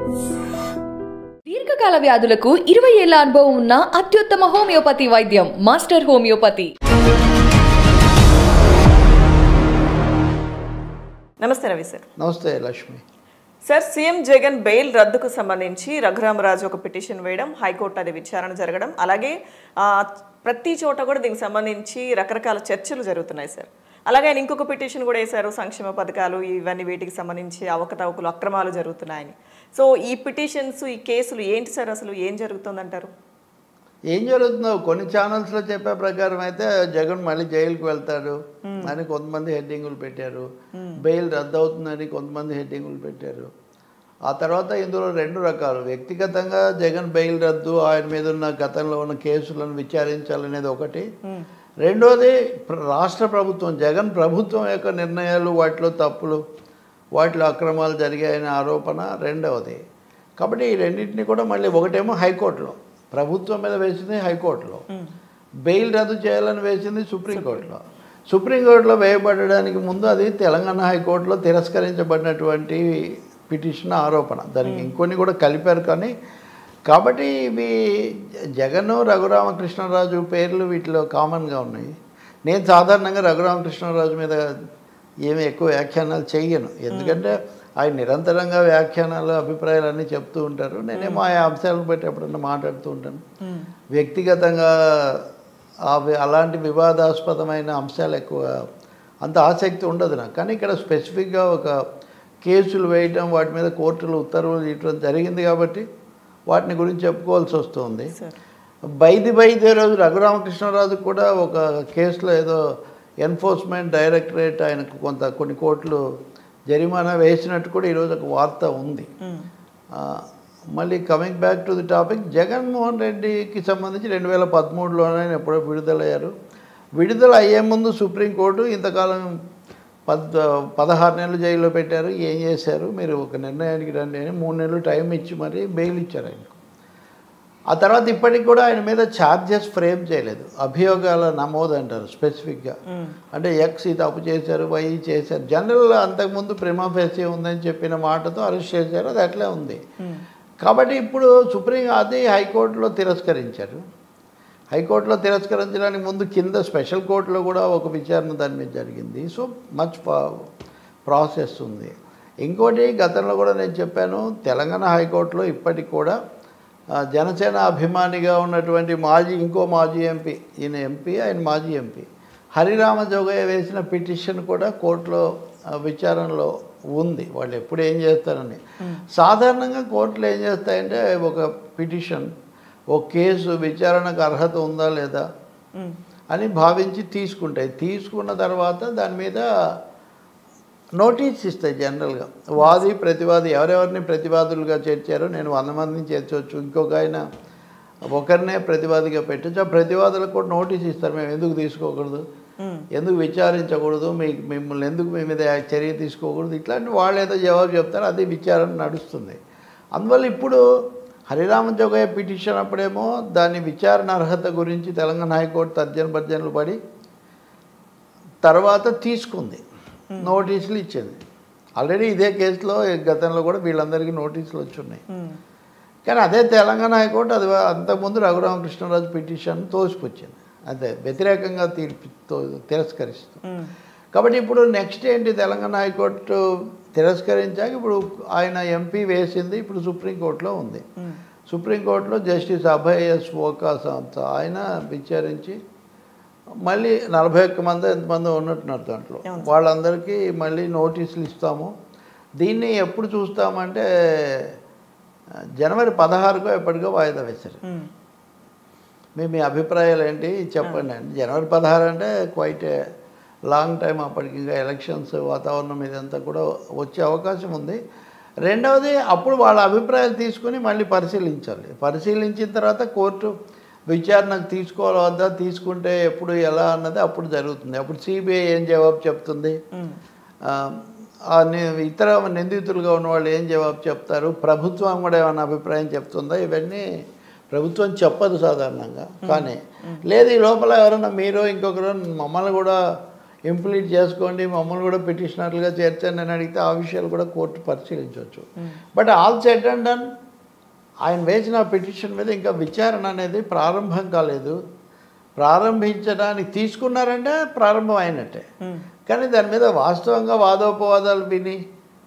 దీర్ఘకాల వ్యాధులకు ఇరవై ఏళ్ల అనుభవం ఉన్న అత్యుత్తమ హోమియోపతి వైద్యం మాస్టర్ హోమియోపతి నమస్తే రవి సార్ నమస్తే Lakshmi sir CM Jagan bail రద్దుకు సంబంధించి రఘురామరాజు ఒక పిటిషన్ వేయడం హైకోర్టు అది విచారణ జరగడం అలాగే ఆ, ప్రతి చోట కూడా దీనికి సంబంధించి రకరకాల చర్చలు జరుగుతున్నాయి సార్ అలాగే ఆయన ఇంకొక పిటిషన్ కూడా వేశారు సంక్షేమ పథకాలు ఇవన్నీ వీటికి సంబంధించి అవకతవకలు అక్రమాలు జరుగుతున్నాయని సో ఈ పిటిషన్స్ ఈ కేసులు ఏంటి సార్ అసలు ఏం జరుగుతుందంటారు ఏం జరుగుతుందో కొన్ని ఛానల్స్లో చెప్పే ప్రకారం అయితే జగన్ మళ్ళీ జైలుకి వెళ్తాడు అని కొంతమంది హెడ్డింగులు పెట్టారు బెయిల్ రద్దు అవుతుందని కొంతమంది హెడ్డింగులు పెట్టారు ఆ తర్వాత ఇందులో రెండు రకాలు వ్యక్తిగతంగా జగన్ బెయిల్ రద్దు ఆయన మీద ఉన్న గతంలో ఉన్న కేసులను విచారించాలనేది ఒకటి రెండోది ప్ర- రాష్ట్ర ప్రభుత్వం జగన్ ప్రభుత్వం యొక్క నిర్ణయాలు వాటిలో తప్పులు వాటిలో అక్రమాలు జరిగాయనే ఆరోపణ రెండవది కాబట్టి ఈ రెండింటిని కూడా మళ్ళీ ఒకటేమో హైకోర్టులో ప్రభుత్వం మీద వేసింది హైకోర్టులో బెయిల్ రద్దు చేయాలని వేసింది సుప్రీంకోర్టులో సుప్రీంకోర్టులో వేయబడడానికి ముందు అది తెలంగాణ హైకోర్టులో తిరస్కరించబడినటువంటి పిటిషన్ ఆరోపణ దానికి ఇంకొన్ని కూడా కలిపారు కానీ కాబట్టి ఇవి జగన్ రఘురామకృష్ణరాజు పేర్లు వీటిలో కామన్గా ఉన్నాయి నేను సాధారణంగా రఘురామకృష్ణరాజు మీద ఏమి ఎక్కువ వ్యాఖ్యానాలు చెయ్యను ఎందుకంటే ఆయన నిరంతరంగా వ్యాఖ్యానాలు అభిప్రాయాలు అన్నీ చెప్తూ ఉంటారు నేనేమో ఆ అంశాలను బట్టి ఎప్పుడన్నా మాట్లాడుతూ ఉంటాను వ్యక్తిగతంగా ఆ వి- అలాంటి వివాదాస్పదమైన అంశాలు ఎక్కువ అంత ఆసక్తి ఉండదు నాకు కానీ ఇక్కడ స్పెసిఫిక్గా ఒక కేసులు వేయటం వాటి మీద కోర్టులు ఉత్తర్వులు ఇవ్వడం జరిగింది కాబట్టి వాటిని గురించి చెప్పుకోవాల్సి వస్తుంది సార్ బైది బైదే రోజు రఘురామకృష్ణరాజు కూడా ఒక కేసులో ఏదో ఎన్ఫోర్స్మెంట్ డైరెక్టరేట్ ఆయనకు కొంత కొన్ని కోట్లు జరిమానా వేసినట్టు కూడా ఈరోజు ఒక వార్త ఉంది ఆ, మళ్ళీ coming back to the topic Jaganmohan రెడ్డికి సంబంధించి రెండు వేల పదమూడులోనే ఆయన ఎప్పుడో విడుదలయ్యారు విడుదల అయ్యే ముందు సుప్రీంకోర్టు ఇంతకాలం పద్ పదహారు నెలలు జైల్లో పెట్టారు ఏం చేశారు మీరు ఒక నిర్ణయానికి రండి అని మూడు నెలలు టైం ఇచ్చి మరి బెయిల్ ఇచ్చారు ఆయనకు ఆ తర్వాత ఇప్పటికి కూడా ఆయన మీద ఛార్జెస్ ఫ్రేమ్ చేయలేదు అభియోగాల నమోదు అంటారు స్పెసిఫిక్గా అంటే ఎక్స్ ఇది తప్పు చేశారు వై చేశారు జనరల్ అంతకుముందు ప్రిమా ఫేసి ఉందని చెప్పిన మాటతో అరెస్ట్ చేశారు అది అట్లే ఉంది కాబట్టి ఇప్పుడు సుప్రీం అది హైకోర్టులో తిరస్కరించారు హైకోర్టులో తిరస్కరించడానికి ముందు కింద స్పెషల్ కోర్టులో కూడా ఒక విచారణ దాని మీద జరిగింది సో మచ్ ప్రాసెస్ ఉంది ఇంకోటి గతంలో కూడా నేను చెప్పాను తెలంగాణ హైకోర్టులో ఇప్పటికి కూడా ఆ, జనసేన అభిమానిగా ఉన్నటువంటి మాజీ ఇంకో మాజీ ఎంపీ ఈయన ఎంపీ ఆయన మాజీ ఎంపీ హరిరామ జోగయ్య వేసిన పిటిషన్ కూడా కోర్టులో ఆ, విచారణలో ఉంది వాళ్ళు ఎప్పుడు ఏం చేస్తారని సాధారణంగా కోర్టులు ఏం చేస్తాయంటే ఒక పిటిషన్ ఒక కేసు విచారణకు అర్హత ఉందా లేదా అని భావించి తీసుకుంటాయి తీసుకున్న తర్వాత దాని మీద నోటీస్ ఇస్తాయి జనరల్గా వాది ప్రతివాది ఎవరెవరిని ప్రతివాదులుగా చేర్చారో నేను వంద మందిని చేర్చవచ్చు ఇంకొక ఆయన ఒకరినే ప్రతివాదిగా పెట్టచ్చు ఆ ప్రతివాదులకు కూడా నోటీస్ ఇస్తారు మేము ఎందుకు తీసుకోకూడదు ఎందుకు విచారించకూడదు మీ మిమ్మల్ని ఎందుకు మీ మీద చర్య తీసుకోకూడదు ఇట్లాంటి వాళ్ళు ఏదో జవాబు చెప్తారో అది విచారణ నడుస్తుంది అందువల్ల ఇప్పుడు హరిరామ జోగయ్య పిటిషన్ అప్పుడేమో దాని విచారణ అర్హత గురించి తెలంగాణ హైకోర్టు తర్జన భర్జనలు పడి తర్వాత తీసుకుంది నోటీసులు ఇచ్చింది ఆల్రెడీ ఇదే కేసులో గతంలో కూడా వీళ్ళందరికీ నోటీసులు వచ్చి ఉన్నాయి కానీ అదే తెలంగాణ హైకోర్టు అది అంతకుముందు రఘురామకృష్ణరాజు పిటిషన్ తోసిపుచ్చింది అదే వ్యతిరేకంగా తీర్పు తో- తిరస్కరిస్తూ కాబట్టి ఇప్పుడు నెక్స్ట్ ఏంటి తెలంగాణ హైకోర్టు తిరస్కరించాక ఇప్పుడు ఆయన ఎంపీ వేసింది ఇప్పుడు సుప్రీంకోర్టులో ఉంది సుప్రీంకోర్టులో జస్టిస్ అభయ్ ఎస్ ఓకా సంస్థ ఆయన విచారించి మళ్ళీ నలభై ఒక్క మంది ఎంతమంది ఉన్నట్టున్నారు దాంట్లో వాళ్ళందరికీ మళ్ళీ నోటీసులు ఇస్తాము దీన్ని ఎప్పుడు చూస్తామంటే ఆ, జనవరి పదహారుకో ఎప్పటికో వాయిదా వేశారు మీ మీ అభిప్రాయాలు ఏంటి చెప్పండి అండి జనవరి పదహారు అంటే క్వైట్ లాంగ్ టైం అప్పటికి ఇంకా ఎలక్షన్స్ వాతావరణం ఇదంతా కూడా వచ్చే అవకాశం ఉంది రెండవది అప్పుడు వాళ్ళ అభిప్రాయాలు తీసుకుని మళ్ళీ పరిశీలించాలి పరిశీలించిన తర్వాత కోర్టు విచారణకు తీసుకోవాలి వద్దా తీసుకుంటే ఎప్పుడు ఎలా అన్నది అప్పుడు జరుగుతుంది అప్పుడు సిబిఐ ఏం జవాబు చెప్తుంది ఆ, ఆ ని- ఇతర నిందితులుగా ఉన్న వాళ్ళు ఏం జవాబు చెప్తారు ప్రభుత్వం కూడా ఏమైనా అభిప్రాయం చెప్తుందా ఇవన్నీ ప్రభుత్వం చెప్పదు సాధారణంగా కానీ లేదు ఈ లోపల ఎవరైనా మీరు ఇంకొకరు మమ్మల్ని కూడా ఇంప్లీట్ చేసుకోండి మమ్మల్ని కూడా పిటిషనర్లుగా చేర్చండి అని అడిగితే ఆ విషయాలు కూడా కోర్టు పరిశీలించవచ్చు but all set and done ఆయన వేసిన పిటిషన్ మీద ఇంకా విచారణ అనేది ప్రారంభం కాలేదు ప్రారంభించడానికి తీసుకున్నారంటే ప్రారంభం అయినట్టే కానీ దాని మీద వాస్తవంగా వాదోపవాదాలు విని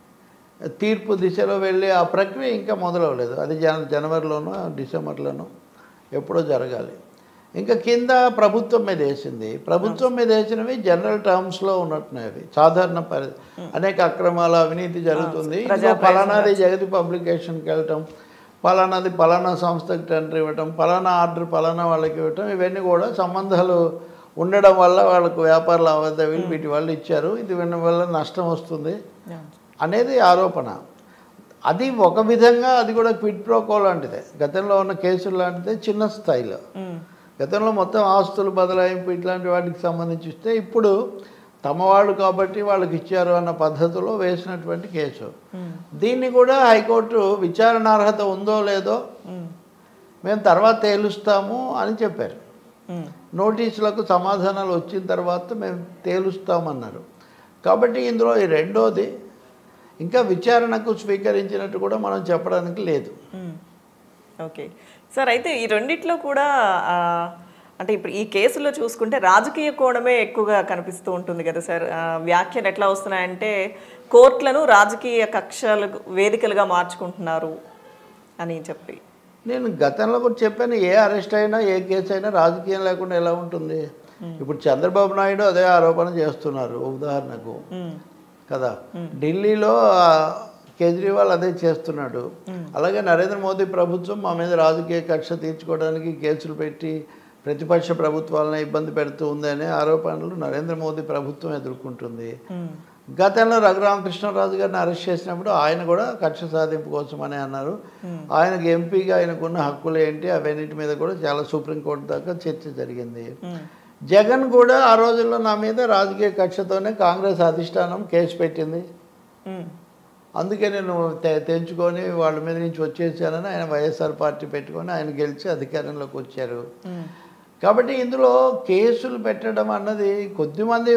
తీర్పు దిశలో వెళ్ళి ఆ ప్రక్రియ ఇంకా మొదలవలేదు అది జన జనవరిలోనో డిసెంబర్లోనో ఎప్పుడో జరగాలి ఇంకా కింద ప్రభుత్వం మీద వేసింది ప్రభుత్వం మీద వేసినవి జనరల్ టర్మ్స్లో ఉన్నట్టున్నాయి అవి సాధారణ పరి అనేక అక్రమాల అవినీతి జరుగుతుంది ప్రజా ఇందులో ఫలానాది జగతి పబ్లికేషన్కి వెళ్ళటం పలానాది పలానా సంస్థకి టెండర్ ఇవ్వటం పలానా ఆర్డర్ పలానా వాళ్ళకి ఇవ్వటం ఇవన్నీ కూడా సంబంధాలు ఉండడం వల్ల వాళ్ళకు వ్యాపార లావాదేవీలు వీటి వల్ల ఇచ్చారు ఇది వినడం వల్ల నష్టం వస్తుంది అనేది ఆరోపణ అది ఒక విధంగా అది కూడా క్విడ్ ప్రోకో లాంటిదే గతంలో ఉన్న కేసులు లాంటిదే చిన్న స్థాయిలో గతంలో మొత్తం ఆస్తులు బదలాయింపు ఇట్లాంటి వాటికి సంబంధించి ఇస్తే ఇప్పుడు తమ వాళ్ళు కాబట్టి వాళ్ళకి ఇచ్చారు అన్న పద్ధతిలో వేసినటువంటి కేసు దీన్ని కూడా హైకోర్టు విచారణార్హత ఉందో లేదో మేము తర్వాత తేలుస్తాము అని చెప్పారు నోటీసులకు సమాధానాలు వచ్చిన తర్వాత మేము తేలుస్తామన్నారు కాబట్టి ఇందులో ఈ రెండోది ఇంకా విచారణకు స్వీకరించినట్టు కూడా మనం చెప్పడానికి లేదు ఓకే సార్ అయితే ఈ రెండిట్లో కూడా ఆ, అంటే ఇప్పుడు ఈ కేసులో చూసుకుంటే రాజకీయ కోణమే ఎక్కువగా కనిపిస్తూ ఉంటుంది కదా సార్ ఆ, వ్యాఖ్యలు ఎట్లా వస్తున్నాయంటే కోర్టులను రాజకీయ కక్షలు వేదికలుగా మార్చుకుంటున్నారు అని చెప్పి నేను గతంలో కూడా చెప్పాను ఏ అరెస్ట్ అయినా ఏ కేసు అయినా రాజకీయం లేకుండా ఎలా ఉంటుంది ఇప్పుడు చంద్రబాబు నాయుడు అదే ఆరోపణ చేస్తున్నారు ఉదాహరణకు కదా ఢిల్లీలో ఆ, కేజ్రీవాల్ అదే చేస్తున్నాడు అలాగే నరేంద్ర మోదీ ప్రభుత్వం మా మీద రాజకీయ కక్ష తీర్చుకోవడానికి కేసులు పెట్టి ప్రతిపక్ష ప్రభుత్వాలను ఇబ్బంది పెడుతూ ఉందనే ఆరోపణలు నరేంద్ర మోదీ ప్రభుత్వం ఎదుర్కొంటుంది గతంలో రఘురామకృష్ణరాజు గారిని అరెస్ట్ చేసినప్పుడు ఆయన కూడా కక్ష సాధింపు కోసం అని అన్నారు ఆయనకు ఎంపీగా ఆయనకున్న హక్కులు ఏంటి అవన్నిటి మీద కూడా చాలా సుప్రీంకోర్టు దాకా చర్చ జరిగింది జగన్ కూడా ఆ రోజుల్లో నా మీద రాజకీయ కక్షతోనే కాంగ్రెస్ అధిష్టానం కేసు పెట్టింది ఉమ్, అందుకే నేను తె- తెంచుకొని వాళ్ళ మీద నుంచి వచ్చేసానని ఆయన వైఎస్ఆర్ పార్టీ పెట్టుకొని ఆయన గెలిచి అధికారంలోకి వచ్చారు ఉమ్, కాబట్టి ఇందులో కేసులు పెట్టడం అన్నది కొద్దిమంది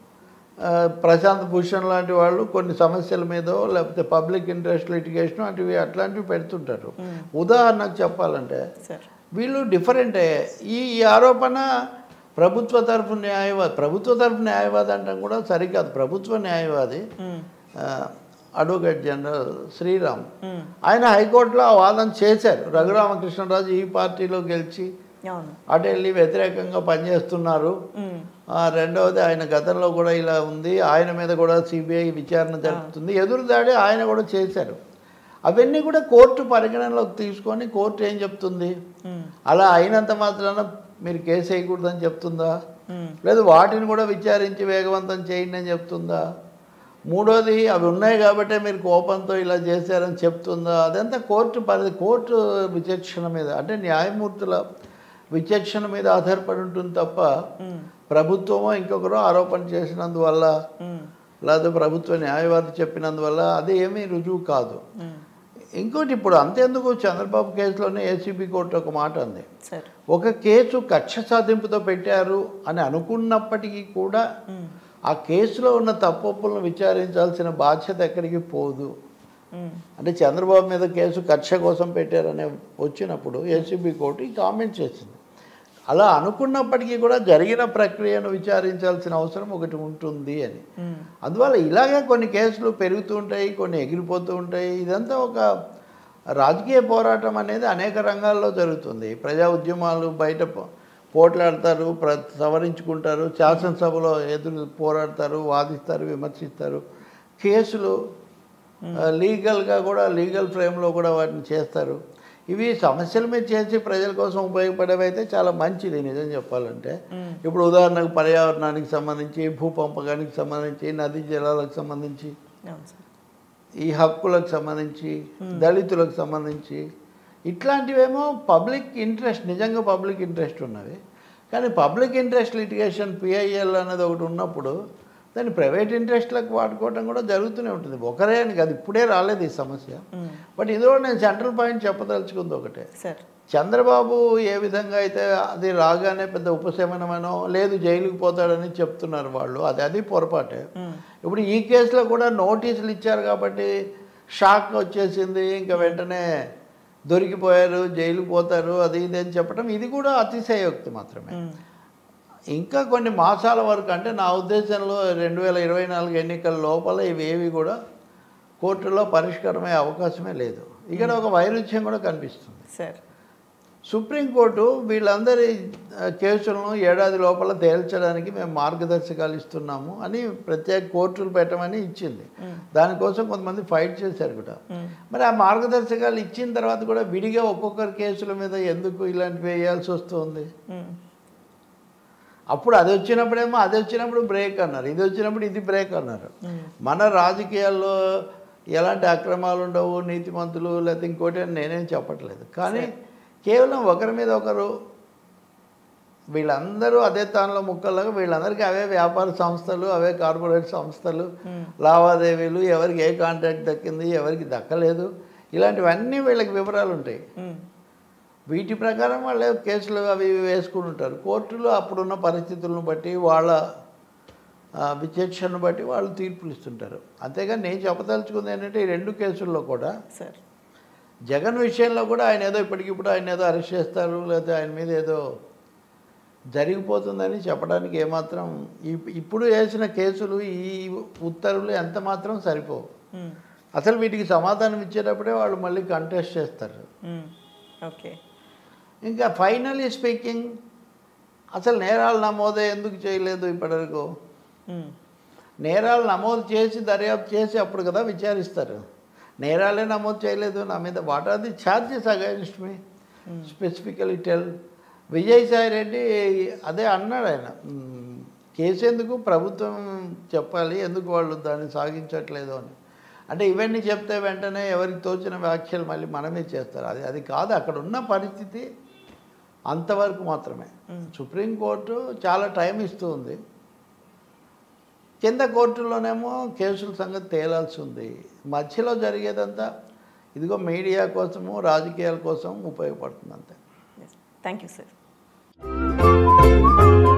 ఆ, ప్రశాంత్ భూషణ్ లాంటి వాళ్ళు కొన్ని సమస్యల మీదో లేకపోతే పబ్లిక్ ఇంట్రెస్ట్ లిటిగేషన్ అటువి అట్లాంటివి పెడుతుంటారు ఉదాహరణకు చెప్పాలంటే సార్ వీళ్ళు డిఫరెంటే ఈ ఈ ఆరోపణ ప్రభుత్వ తరఫు న్యాయవాది ప్రభుత్వ తరఫు న్యాయవాది అంటాం కూడా సరికాదు ప్రభుత్వ న్యాయవాది ఉమ్, ఆ, అడ్వకేట్ జనరల్ శ్రీరామ్ ఉమ్, ఆయన హైకోర్టులో ఆ వాదన చేశారు రఘురామకృష్ణరాజు ఈ పార్టీలో గెలిచి అవును అటు వెళ్ళి వ్యతిరేకంగా పనిచేస్తున్నారు ఉమ్, ఆ, రెండవది ఆయన గతంలో కూడా ఇలా ఉంది ఆయన మీద కూడా సిబిఐ విచారణ జరుపుతుంది ఎదురుదాడి ఆయన కూడా చేశారు అవన్నీ కూడా కోర్టు పరిగణనలోకి తీసుకొని కోర్టు ఏం చెప్తుంది ఉమ్, అలా అయినంత మాత్రాన మీరు కేసు వేయకూడదని చెప్తుందా ఉమ్, లేదు వాటిని కూడా విచారించి వేగవంతం చేయండి అని చెప్తుందా మూడోది అవి ఉన్నాయి కాబట్టే మీరు కోపంతో ఇలా చేశారని చెప్తుందా అదంతా కోర్టు పరి కోర్టు విచక్షణ మీద అంటే న్యాయమూర్తుల విచక్షణ మీద ఆధారపడి ఉంటుంది తప్ప ఉమ్, ప్రభుత్వమో ఇంకొకరో ఆరోపణ చేసినందువల్ల ఉమ్, లేదా ప్రభుత్వ న్యాయవాది చెప్పినందువల్ల అది ఏమీ రుజువు కాదు ఉమ్, ఇంకోటి ఇప్పుడు అంతేందుకు చంద్రబాబు కేసులోనే ఏసీబీ కోర్టు ఒక మాట అంది సార్ ఒక కేసు కక్ష సాధింపుతో పెట్టారు అని అనుకున్నప్పటికీ కూడా ఉమ్, ఆ కేసులో ఉన్న తప్పొప్పులను విచారించాల్సిన బాధ్యత ఎక్కడికి పోదు ఉమ్, అంటే చంద్రబాబు మీద కేసు కక్ష కోసం పెట్టారనే వచ్చినప్పుడు ఏసీబీ కోర్టు ఈ కామెంట్ చేసింది అలా అనుకున్నప్పటికీ కూడా జరిగిన ప్రక్రియను విచారించాల్సిన అవసరం ఒకటి ఉంటుంది అని ఉమ్, అందువల్ల ఇలాగే కొన్ని కేసులు పెరుగుతూ ఉంటాయి కొన్ని ఎగిరిపోతూ ఉంటాయి ఇదంతా ఒక రాజకీయ పోరాటం అనేది అనేక రంగాల్లో జరుగుతుంది ప్రజా ఉద్యమాలు బయట పో- పోట్లాడతారు ప్ర సవరించుకుంటారు శాసనసభలో ఎదురు పోరాడతారు వాదిస్తారు విమర్శిస్తారు కేసులు ఆ, లీగల్గా కూడా లీగల్ ఫ్రేమ్లో కూడా వాటిని చేస్తారు ఇవి సమస్యల మీద చేసి ప్రజల కోసం ఉపయోగపడేవైతే చాలా మంచిది నిజం చెప్పాలంటే ఇప్పుడు ఉదాహరణకు పర్యావరణానికి సంబంధించి భూపంపకానికి సంబంధించి నదీ జలాలకు సంబంధించి అవును సార్ ఈ హక్కులకు సంబంధించి దళితులకు సంబంధించి ఇట్లాంటివేమో పబ్లిక్ ఇంట్రెస్ట్ నిజంగా పబ్లిక్ ఇంట్రెస్ట్ ఉన్నవి కానీ పబ్లిక్ ఇంట్రెస్ట్ లిటిగేషన్ పిఐఎల్ అనేది ఒకటి ఉన్నప్పుడు దాన్ని ప్రైవేట్ ఇంట్రెస్ట్లకు వాడుకోవడం కూడా జరుగుతూనే ఉంటుంది ఒకరే అని కాదు ఇప్పుడే రాలేదు ఈ సమస్య బట్ ఇదిలో నేను సెంట్రల్ పాయింట్ చెప్పదలుచుకుంది ఒకటే సార్ చంద్రబాబు ఏ విధంగా అయితే అది రాగానే పెద్ద ఉపశమనమనో లేదు జైలుకి పోతాడని చెప్తున్నారు వాళ్ళు అది అది పొరపాటే ఇప్పుడు ఈ కేసులో కూడా నోటీసులు ఇచ్చారు కాబట్టి షాక్ వచ్చేసింది ఇంకా వెంటనే దొరికిపోయారు జైలుకి పోతారు అది ఇది అని చెప్పడం ఇది కూడా అతిశయోక్తి మాత్రమే ఇంకా కొన్ని మాసాల వరకు అంటే నా ఉద్దేశంలో రెండు వేల ఇరవై నాలుగు ఎన్నికల లోపల ఇవేవి కూడా కోర్టులో పరిష్కారమయ్యే అవకాశమే లేదు ఇక్కడ ఒక వైరుధ్యం కూడా కనిపిస్తుంది సార్ సుప్రీంకోర్టు వీళ్ళందరి ఆ, కేసులను ఏడాది లోపల తేల్చడానికి మేము మార్గదర్శకాలు ఇస్తున్నాము అని ప్రత్యేక కోర్టులు పెట్టమని ఇచ్చింది దానికోసం కొంతమంది ఫైట్ చేశారు కూడా మరి ఆ మార్గదర్శకాలు ఇచ్చిన తర్వాత కూడా విడిగా ఒక్కొక్కరి కేసుల మీద ఎందుకు ఇలాంటివి వేయాల్సి వస్తుంది మ్మ్. అప్పుడు అది వచ్చినప్పుడేమో అది వచ్చినప్పుడు బ్రేక్ అన్నారు ఇది వచ్చినప్పుడు ఇది బ్రేక్ అన్నారు మన రాజకీయాల్లో ఎలాంటి అక్రమాలు ఉండవు నీతిమంతులు లేకపోతే ఇంకోటి అని నేనేం చెప్పట్లేదు కానీ కేవలం ఒకరి మీద ఒకరు వీళ్ళందరూ అదే తానులో ముక్కలుగా వీళ్ళందరికీ అవే వ్యాపార సంస్థలు అవే కార్పొరేట్ సంస్థలు లావాదేవీలు ఎవరికి ఏ కాంట్రాక్ట్ దక్కింది ఎవరికి దక్కలేదు ఇలాంటివన్నీ వీళ్ళకి వివరాలు ఉంటాయి మ్మ్. వీటి ప్రకారం వాళ్ళే కేసులు అవి ఇవి వేసుకుని ఉంటారు కోర్టులో అప్పుడున్న పరిస్థితులను బట్టి వాళ్ళ ఆ, విచక్షణను బట్టి వాళ్ళు తీర్పులు ఇస్తుంటారు అంతేగాని నేను చెప్పదలుచుకుంది ఏంటంటే ఈ రెండు కేసుల్లో కూడా సార్ జగన్ విషయంలో కూడా ఆయన ఏదో ఇప్పటికిప్పుడు ఆయన ఏదో అరెస్ట్ చేస్తారు లేకపోతే ఆయన మీద ఏదో జరిగిపోతుందని చెప్పడానికి ఏమాత్రం ఇప్- ఇప్పుడు వేసిన కేసులు ఈ ఉత్తర్వులు ఎంత మాత్రం సరిపోవు మ్మ్. అసలు వీటికి సమాధానం ఇచ్చేటప్పుడే వాళ్ళు మళ్ళీ కంటెస్ట్ చేస్తారు మ్మ్. ఓకే ఇంకా ఫైనలీ స్పీకింగ్ అసలు నేరాలు నమోదే ఎందుకు చేయలేదు ఇప్పటివరకు మ్మ్. నేరాలు నమోదు చేసి దర్యాప్తు చేసి అప్పుడు కదా విచారిస్తారు నేరాలే నమోదు చేయలేదు నా మీద what are the charges against me specifically tell Vijayasai Reddy అదే అన్నాడు ఆయన మ్, కేసు ఎందుకు ప్రభుత్వం చెప్పాలి ఎందుకు వాళ్ళు దాన్ని సాగించట్లేదు అని అంటే ఇవన్నీ చెప్తే వెంటనే ఎవరికి తోచిన వ్యాఖ్యలు మళ్ళీ మనమే చేస్తారు అది అది కాదు అక్కడ ఉన్న పరిస్థితి అంతవరకు మాత్రమే సుప్రీంకోర్టు చాలా టైం ఇస్తూ ఉంది కింద కోర్టులోనేమో కేసుల సంగతి తేలాల్సి ఉంది మధ్యలో జరిగేదంతా ఇదిగో మీడియా కోసము రాజకీయాల కోసం ఉపయోగపడుతుంది అంతే థ్యాంక్ యూ సార్